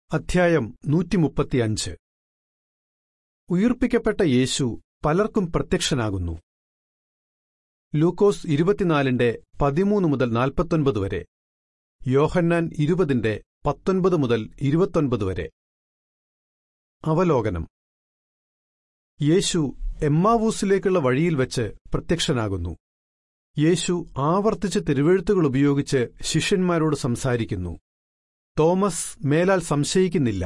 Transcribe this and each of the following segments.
അധ്യായം നൂറ്റിമുപ്പത്തിയഞ്ച് ഉയിർപ്പിക്കപ്പെട്ട യേശു പലർക്കും പ്രത്യക്ഷനാകുന്നു ലൂക്കോസ് ഇരുപത്തിനാലിന്റെ പതിമൂന്ന് മുതൽ നാൽപ്പത്തൊൻപത് വരെ യോഹന്നാൻ ഇരുപതിന്റെ പത്തൊൻപത് മുതൽ ഇരുപത്തൊൻപത് വരെ അവലോകനം യേശു എമ്മാവൂസിലേക്കുള്ള വഴിയിൽ വെച്ച് പ്രത്യക്ഷനാകുന്നു യേശു ആവർത്തിച്ച് തിരുവെഴുത്തുകൾ ഉപയോഗിച്ച് ശിഷ്യന്മാരോട് സംസാരിക്കുന്നു തോമസ് മേലാൽ സംശയിക്കുന്നില്ല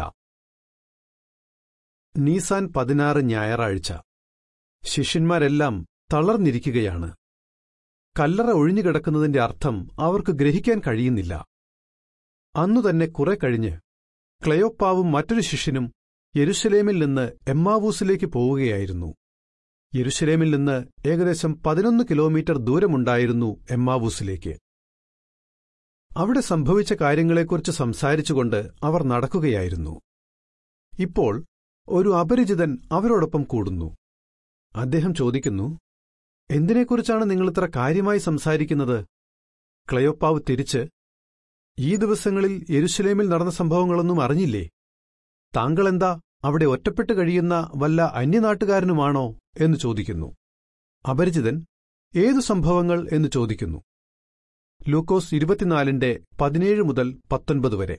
നീസാൻ പതിനാറ് ഞായറാഴ്ച ശിഷ്യന്മാരെല്ലാം തളർന്നിരിക്കുകയാണ് കല്ലറ ഒഴിഞ്ഞുകിടക്കുന്നതിന്റെ അർത്ഥം അവർക്ക് ഗ്രഹിക്കാൻ കഴിയുന്നില്ല അന്നുതന്നെ കുറെ കഴിഞ്ഞ് ക്ലയോപ്പാവും മറ്റൊരു ശിഷ്യനും യെരുശലേമിൽ നിന്ന് എമ്മാവൂസിലേക്ക് പോവുകയായിരുന്നു യെരുശലേമിൽ നിന്ന് ഏകദേശം പതിനൊന്ന് കിലോമീറ്റർ ദൂരമുണ്ടായിരുന്നു എമ്മാവൂസിലേക്ക് അവിടെ സംഭവിച്ച കാര്യങ്ങളെക്കുറിച്ച് സംസാരിച്ചുകൊണ്ട് അവർ നടക്കുകയായിരുന്നു ഇപ്പോൾ ഒരു അപരിചിതൻ അവരോടൊപ്പം കൂടുന്നു അദ്ദേഹം ചോദിക്കുന്നു എന്തിനെക്കുറിച്ചാണ് നിങ്ങളിത്ര കാര്യമായി സംസാരിക്കുന്നത് ക്ലയോപ്പാവ് തിരിച്ച് ഈ ദിവസങ്ങളിൽ യെരുശലേമിൽ നടന്ന സംഭവങ്ങളൊന്നും അറിഞ്ഞില്ലേ താങ്കളെന്താ അവിടെ ഒറ്റപ്പെട്ട് കഴിയുന്ന വല്ല അന്യനാട്ടുകാരനുമാണോ എന്ന് ചോദിക്കുന്നു അപരിചിതൻ ഏതു സംഭവങ്ങൾ എന്ന് ചോദിക്കുന്നു ലൂക്കോസ് ഇരുപത്തിനാലിന്റെ പതിനേഴ് മുതൽ പത്തൊൻപത് വരെ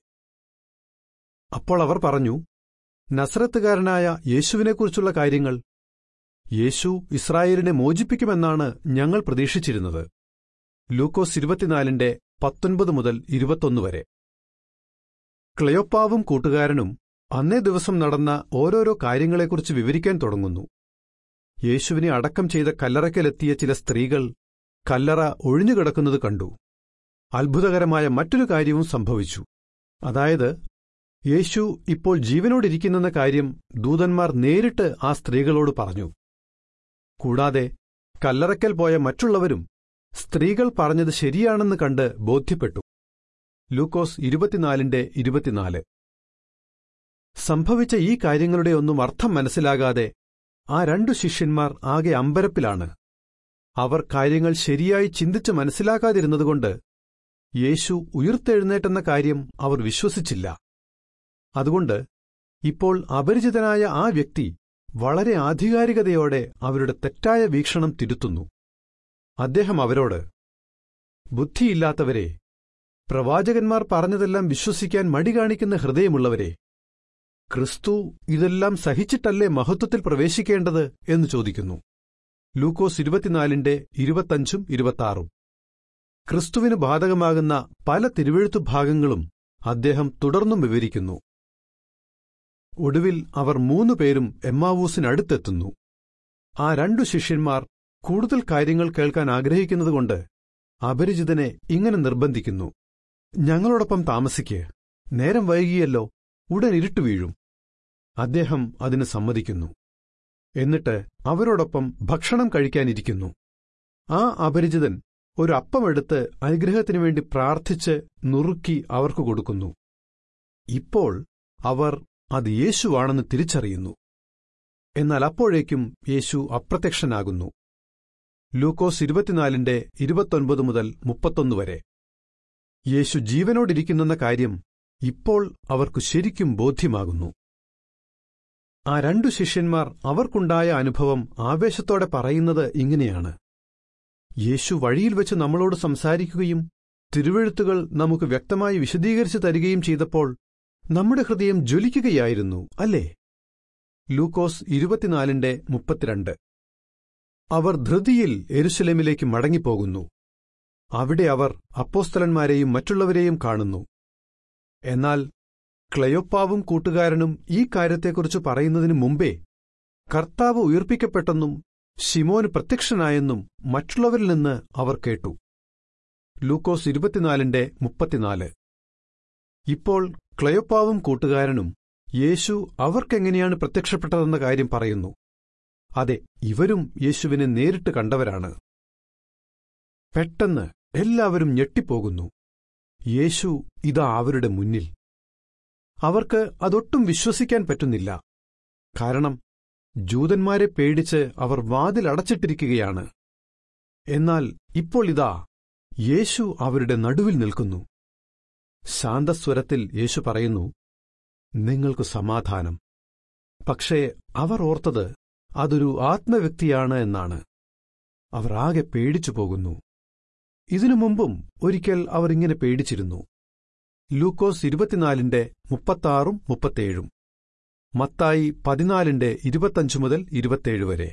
അപ്പോൾ അവർ പറഞ്ഞു നസ്രത്തുകാരനായ യേശുവിനെക്കുറിച്ചുള്ള കാര്യങ്ങൾ യേശു ഇസ്രായേലിനെ മോചിപ്പിക്കുമെന്നാണ് ഞങ്ങൾ പ്രതീക്ഷിച്ചിരുന്നത് ലൂക്കോസ് ഇരുപത്തിനാലിന്റെ പത്തൊൻപത് മുതൽ ഇരുപത്തൊന്ന് വരെ ക്ലയോപ്പാവും കൂട്ടുകാരനും അന്നേ ദിവസം നടന്ന ഓരോരോ കാര്യങ്ങളെക്കുറിച്ച് വിവരിക്കാൻ തുടങ്ങുന്നു യേശുവിനെ അടക്കം ചെയ്ത കല്ലറയ്ക്കലെത്തിയ ചില സ്ത്രീകൾ കല്ലറ ഒഴിഞ്ഞുകിടക്കുന്നത് കണ്ടു അത്ഭുതകരമായ മറ്റൊരു കാര്യവും സംഭവിച്ചു അതായത് യേശു ഇപ്പോൾ ജീവനോടിരിക്കുന്നെന്ന കാര്യം ദൂതന്മാർ നേരിട്ട് ആ സ്ത്രീകളോട് പറഞ്ഞു കൂടാതെ കല്ലറയ്ക്കൽ പോയ മറ്റുള്ളവരും സ്ത്രീകൾ പറഞ്ഞത് ശരിയാണെന്ന് കണ്ട് ബോധ്യപ്പെട്ടു ലൂക്കോസ് ഇരുപത്തിനാലിന്റെ ഇരുപത്തിനാല് സംഭവിച്ച ഈ കാര്യങ്ങളുടെയൊന്നും അർത്ഥം മനസ്സിലാകാതെ ആ രണ്ടു ശിഷ്യന്മാർ ആകെ അമ്പരപ്പിലാണ് അവർ കാര്യങ്ങൾ ശരിയായി ചിന്തിച്ച് മനസ്സിലാക്കാതിരുന്നതുകൊണ്ട് യേശു ഉയിർത്തെഴുന്നേറ്റെന്ന കാര്യം അവർ വിശ്വസിച്ചില്ല അതുകൊണ്ട് ഇപ്പോൾ അപരിചിതനായ ആ വ്യക്തി വളരെ ആധികാരികതയോടെ അവരുടെ തെറ്റായ വീക്ഷണം തിരുത്തുന്നു അദ്ദേഹം അവരോട് ബുദ്ധിയില്ലാത്തവരെ പ്രവാചകന്മാർ പറഞ്ഞതെല്ലാം വിശ്വസിക്കാൻ മടി കാണിക്കുന്ന ഹൃദയമുള്ളവരെ ക്രിസ്തു ഇതെല്ലാം സഹിച്ചിട്ടല്ലേ മഹത്വത്തിൽ പ്രവേശിക്കേണ്ടത് എന്ന് ചോദിക്കുന്നു ലൂക്കോസ് ഇരുപത്തിനാലിന്റെ ഇരുപത്തഞ്ചും ഇരുപത്താറും ക്രിസ്തുവിന് ബാധകമാകുന്ന പല തിരുവെഴുത്തു ഭാഗങ്ങളും അദ്ദേഹം തുടർന്നും വിവരിക്കുന്നു ഒടുവിൽ അവർ മൂന്നുപേരും എമ്മാവൂസിനടുത്തെത്തുന്നു ആ രണ്ടു ശിഷ്യന്മാർ കൂടുതൽ കാര്യങ്ങൾ കേൾക്കാൻ ആഗ്രഹിക്കുന്നതുകൊണ്ട് അപരിചിതനെ ഇങ്ങനെ നിർബന്ധിക്കുന്നു ഞങ്ങളോടൊപ്പം താമസിക്ക് നേരം വൈകിയല്ലോ ഉടൻ ഇരുട്ടു വീഴും അദ്ദേഹം അതിന് സമ്മതിക്കുന്നു എന്നിട്ട് അവരോടൊപ്പം ഭക്ഷണം കഴിക്കാനിരിക്കുന്നു ആ അപരിചിതൻ ഒരു അപ്പമെടുത്ത് അനുഗ്രഹത്തിനു വേണ്ടി പ്രാർത്ഥിച്ച് നുറുക്കി അവർക്ക് കൊടുക്കുന്നു ഇപ്പോൾ അവർ അത് യേശുവാണെന്ന് തിരിച്ചറിയുന്നു എന്നാൽ അപ്പോഴേക്കും യേശു അപ്രത്യക്ഷനാകുന്നു ലൂക്കോസ് ഇരുപത്തിനാലിന്റെ ഇരുപത്തൊൻപത് മുതൽ മുപ്പത്തൊന്ന് വരെ യേശു ജീവനോടിരിക്കുന്നെന്ന കാര്യം ഇപ്പോൾ അവർക്കു ശരിക്കും ബോധ്യമാകുന്നു ആ രണ്ടു ശിഷ്യന്മാർ അവർക്കുണ്ടായ അനുഭവം ആവേശത്തോടെ പറയുന്നത് ഇങ്ങനെയാണ് യേശു വഴിയിൽ വെച്ച് നമ്മളോട് സംസാരിക്കുകയും തിരുവെഴുത്തുകൾ നമുക്ക് വ്യക്തമായി വിശദീകരിച്ചു തരികയും ചെയ്തപ്പോൾ നമ്മുടെ ഹൃദയം ജ്വലിക്കുകയായിരുന്നു അല്ലേ ലൂക്കോസ് ഇരുപത്തിനാലിന്റെ മുപ്പത്തിരണ്ട് അവർ ധൃതിയിൽ എരുശലേമിലേക്ക് മടങ്ങിപ്പോകുന്നു അവിടെ അവർ അപ്പോസ്തലന്മാരെയും മറ്റുള്ളവരെയും കാണുന്നു എന്നാൽ ക്ലയോപ്പാവും കൂട്ടുകാരനും ഈ കാര്യത്തെക്കുറിച്ച് പറയുന്നതിനു മുമ്പേ കർത്താവ് ഉയർപ്പിക്കപ്പെട്ടെന്നും ഷിമോന് പ്രത്യക്ഷനായെന്നും മറ്റുള്ളവരിൽ നിന്ന് അവർ കേട്ടു ലൂക്കോസ് ഇരുപത്തിനാലിന്റെ മുപ്പത്തിനാല് ഇപ്പോൾ ക്ലയോപ്പാവും കൂട്ടുകാരനും യേശു അവർക്കെങ്ങനെയാണ് പ്രത്യക്ഷപ്പെട്ടതെന്ന കാര്യം പറയുന്നു അതെ ഇവരും യേശുവിനെ നേരിട്ട് കണ്ടവരാണ് പെട്ടെന്ന് എല്ലാവരും ഞെട്ടിപ്പോകുന്നു യേശു ഇതാ അവരുടെ മുന്നിൽ അവർക്ക് അതൊട്ടും വിശ്വസിക്കാൻ പറ്റുന്നില്ല കാരണം ജൂതന്മാരെ പേടിച്ച് അവർ വാതിലടച്ചിട്ടിരിക്കുകയാണ് എന്നാൽ ഇപ്പോൾ ഇതാ യേശു അവരുടെ നടുവിൽ നിൽക്കുന്നു ശാന്തസ്വരത്തിൽ യേശു പറയുന്നു നിങ്ങൾക്കു സമാധാനം പക്ഷേ അവർ ഓർത്തത് അതൊരു ആത്മവ്യക്തിയാണ് എന്നാണ് അവർ ആകെ പേടിച്ചു പോകുന്നു ഇതിനു മുമ്പും ഒരിക്കൽ അവർ ഇങ്ങനെ പേടിച്ചിരുന്നു ലൂക്കോസ് ഇരുപത്തിനാലിന്റെ മുപ്പത്താറും മുപ്പത്തേഴും മത്തായി പതിനാലിന്റെ ഇരുപത്തഞ്ചു മുതൽ ഇരുപത്തേഴ് വരെ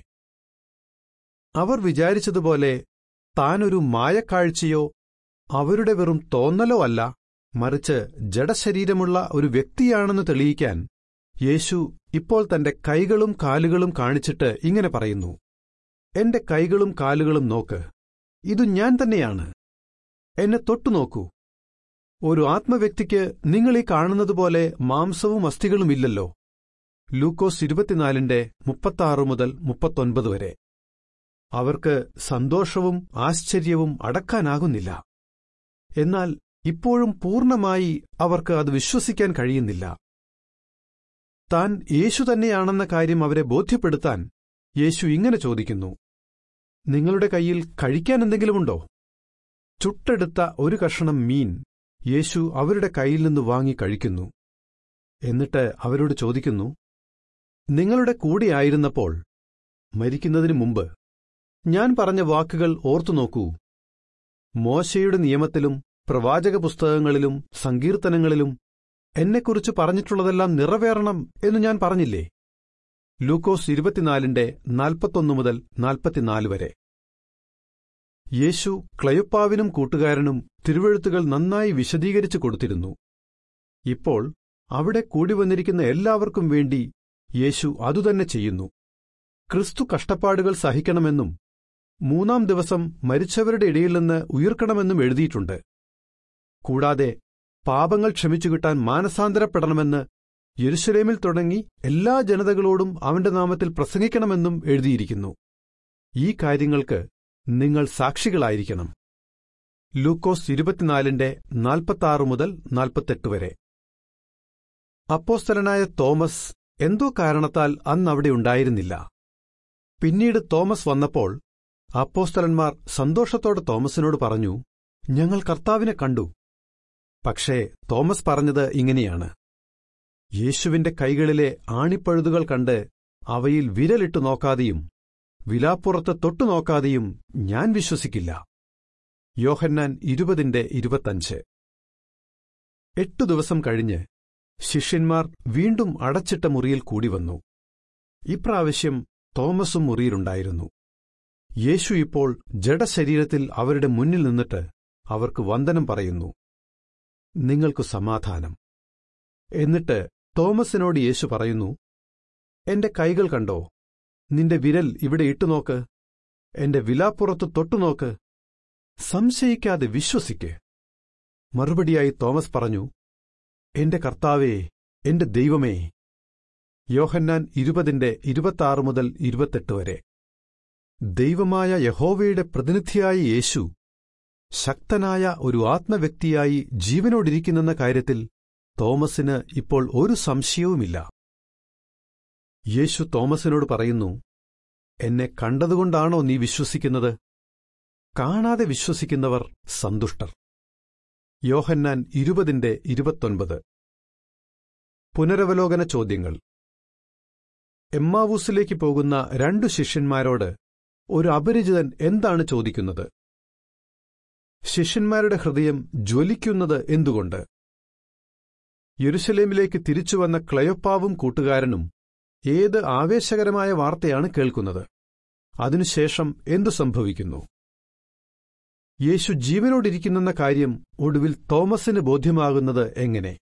അവർ വിചാരിച്ചതുപോലെ താനൊരു മായക്കാഴ്ചയോ അവരുടെ വെറും തോന്നലോ അല്ല മറിച്ച് ജഡശരീരമുള്ള ഒരു വ്യക്തിയാണെന്ന് തെളിയിക്കാൻ യേശു ഇപ്പോൾ തന്റെ കൈകളും കാലുകളും കാണിച്ചിട്ട് ഇങ്ങനെ പറയുന്നു എന്റെ കൈകളും കാലുകളും നോക്ക് ഇതു ഞാൻ തന്നെയാണ് എന്നെ തൊട്ടുനോക്കൂ ഒരു ആത്മവ്യക്തിക്ക് നിങ്ങൾ ഈ കാണുന്നതുപോലെ മാംസവും അസ്ഥികളും ഇല്ലല്ലോ ലൂക്കോസ് ഇരുപത്തിനാലിന്റെ മുപ്പത്താറ് മുതൽ മുപ്പത്തൊൻപത് വരെ അവർക്ക് സന്തോഷവും ആശ്ചര്യവും അടക്കാനാകുന്നില്ല എന്നാൽ ഇപ്പോഴും പൂർണ്ണമായി അവർക്ക് അത് വിശ്വസിക്കാൻ കഴിയുന്നില്ല താൻ യേശു തന്നെയാണെന്ന കാര്യം അവരെ ബോധ്യപ്പെടുത്താൻ യേശു ഇങ്ങനെ ചോദിക്കുന്നു നിങ്ങളുടെ കയ്യിൽ കഴിക്കാൻ എന്തെങ്കിലുമുണ്ടോ ചുട്ടെടുത്ത ഒരു കഷണം മീൻ യേശു അവരുടെ കയ്യിൽ നിന്ന് വാങ്ങി കഴിക്കുന്നു എന്നിട്ട് അവരോട് ചോദിക്കുന്നു നിങ്ങളുടെ കൂടെയായിരുന്നപ്പോൾ മരിക്കുന്നതിനു മുമ്പ് ഞാൻ പറഞ്ഞ വാക്കുകൾ ഓർത്തുനോക്കൂ മോശയുടെ നിയമത്തിലും പ്രവാചക പുസ്തകങ്ങളിലും സങ്കീർത്തനങ്ങളിലും എന്നെക്കുറിച്ച് പറഞ്ഞിട്ടുള്ളതെല്ലാം നിറവേറണം എന്ന് ഞാൻ പറഞ്ഞില്ലേ ലൂക്കോസ് ഇരുപത്തിനാലിന്റെ നാൽപ്പത്തൊന്ന് മുതൽ നാൽപ്പത്തിനാല് വരെ യേശു ക്ലയൊപ്പാവിനും കൂട്ടുകാരനും തിരുവഴുത്തുകൾ നന്നായി വിശദീകരിച്ചു കൊടുത്തിരുന്നു ഇപ്പോൾ അവിടെ കൂടി വന്നിരിക്കുന്ന എല്ലാവർക്കും വേണ്ടി യേശു അതുതന്നെ ചെയ്യുന്നു ക്രിസ്തു കഷ്ടപ്പാടുകൾ സഹിക്കണമെന്നും മൂന്നാം ദിവസം മരിച്ചവരുടെ ഇടയിൽ നിന്ന് ഉയർക്കണമെന്നും എഴുതിയിട്ടുണ്ട് കൂടാതെ പാപങ്ങൾ ക്ഷമിച്ചുകിട്ടാൻ മാനസാന്തരപ്പെടണമെന്ന് യെരുശലേമിൽ തുടങ്ങി എല്ലാ ജനതകളോടും അവന്റെ നാമത്തിൽ പ്രസംഗിക്കണമെന്നും എഴുതിയിരിക്കുന്നു ഈ കാര്യങ്ങൾക്ക് നിങ്ങൾ സാക്ഷികളായിരിക്കണം ലൂക്കോസ് ഇരുപത്തിനാലിന്റെ നാൽപ്പത്താറ് മുതൽ നാൽപ്പത്തെട്ട് വരെ അപ്പോസ്തലനായ തോമസ് എന്തോ കാരണത്താൽ അന്ന് അവിടെ ഉണ്ടായിരുന്നില്ല പിന്നീട് തോമസ് വന്നപ്പോൾ അപ്പോസ്തലന്മാർ സന്തോഷത്തോടെ തോമസിനോട് പറഞ്ഞു ഞങ്ങൾ കർത്താവിനെ കണ്ടു പക്ഷേ തോമസ് പറഞ്ഞത് ഇങ്ങനെയാണ് യേശുവിന്റെ കൈകളിലെ ആണിപ്പഴുതുകൾ കണ്ട് അവയിൽ വിരലിട്ടു നോക്കാതെയും വിലാപ്പുറത്ത് തൊട്ടുനോക്കാതെയും ഞാൻ വിശ്വസിക്കില്ല യോഹന്നാൻ ഇരുപതിന്റെ ഇരുപത്തഞ്ച് എട്ടു ദിവസം കഴിഞ്ഞ് ശിഷ്യന്മാർ വീണ്ടും അടച്ചിട്ട മുറിയിൽ കൂടിവന്നു ഇപ്രാവശ്യം തോമസും മുറിയിലുണ്ടായിരുന്നു യേശു ഇപ്പോൾ ജഡശരീരത്തിൽ അവരുടെ മുന്നിൽ നിന്നിട്ട് അവർക്ക് വന്ദനം പറയുന്നു നിങ്ങൾക്കു സമാധാനം എന്നിട്ട് തോമസിനോട് യേശു പറയുന്നു എന്റെ കൈകൾ കണ്ടോ നിന്റെ വിരൽ ഇവിടെ ഇട്ടുനോക്ക് എന്റെ വിലാപ്പുറത്ത് തൊട്ടുനോക്ക് സംശയിക്കാതെ വിശ്വസിക്ക് മറുപടിയായി തോമസ് പറഞ്ഞു എന്റെ കർത്താവേ എന്റെ ദൈവമേ യോഹന്നാൻ ഇരുപതിന്റെ ഇരുപത്താറ് മുതൽ ഇരുപത്തെട്ട് വരെ ദൈവമായ യഹോവയുടെ പ്രതിനിധിയായ യേശു ശക്തനായ ഒരു ആത്മവ്യക്തിയായി ജീവനോടിരിക്കുന്നെന്ന കാര്യത്തിൽ തോമസിന് ഇപ്പോൾ ഒരു സംശയവുമില്ല യേശു തോമസിനോട് പറയുന്നു എന്നെ കണ്ടതുകൊണ്ടാണോ നീ വിശ്വസിക്കുന്നത് കാണാതെ വിശ്വസിക്കുന്നവർ സന്തുഷ്ടർ യോഹന്നാൻ ഇരുപതിന്റെ ഇരുപത്തൊൻപത് പുനരവലോകന ചോദ്യങ്ങൾ എമ്മാവൂസിലേക്ക് പോകുന്ന രണ്ടു ശിഷ്യന്മാരോട് ഒരു അപരിചിതൻ എന്താണ് ചോദിക്കുന്നത് ശിഷ്യന്മാരുടെ ഹൃദയം ജ്വലിക്കുന്നത് എന്തുകൊണ്ട് യെരുശലേമിലേക്ക് തിരിച്ചുവന്ന ക്ലയൊപ്പാവും കൂട്ടുകാരനും ഏത് ആവേശകരമായ വാർത്തയാണ് കേൾക്കുന്നത് അതിനുശേഷം എന്തു സംഭവിക്കുന്നു യേശു ജീവനോടിരിക്കുന്നെന്ന കാര്യം ഒടുവിൽ തോമസിന് ബോധ്യമാകുന്നത് എങ്ങനെ